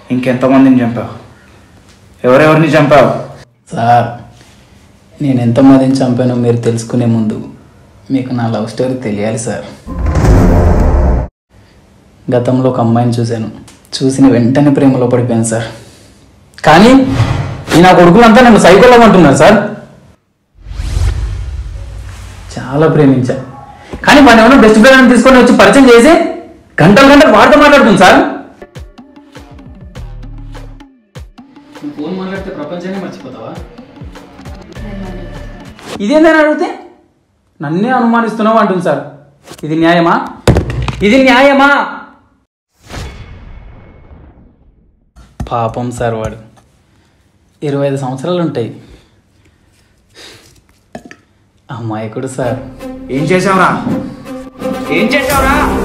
ఇంకెంతమందిని చంపావు ఎవరెవరిని చంపావు సార్ నేను ఎంతమందిని చంపానో మీరు తెలుసుకునే ముందు మీకు నా లవ్ స్టోరీ తెలియాలి సార్ గతంలో ఒక అమ్మాయిని చూశాను చూసిన వెంటనే ప్రేమలో పడిపోయాను సార్ కానీ ఈ నా కొడుకులంతా నన్ను సైకోలమంటున్నారు సార్ చాలా ప్రేమించా కానీ వాడిని ఏమైనా బెస్ట్ ఫ్రెండ్ తీసుకొని వచ్చి పరిచయం చేసి గంటలు గంటలు వాడితో మాట్లాడుతుంది సార్ ఫోన్ మాట్లాడితే ప్రపంచాన్ని మర్చిపోతావా ఇదేందని అడిగితే నన్నే అనుమానిస్తున్నావు అంటుంది సార్ ఇది న్యాయమా ఇది న్యాయమా పాపం సార్ వాడు ఇరవై ఐదు సంవత్సరాలు ఉంటాయి అమాయకుడు సార్ ఏం చేసావురా ఏం చేసావురా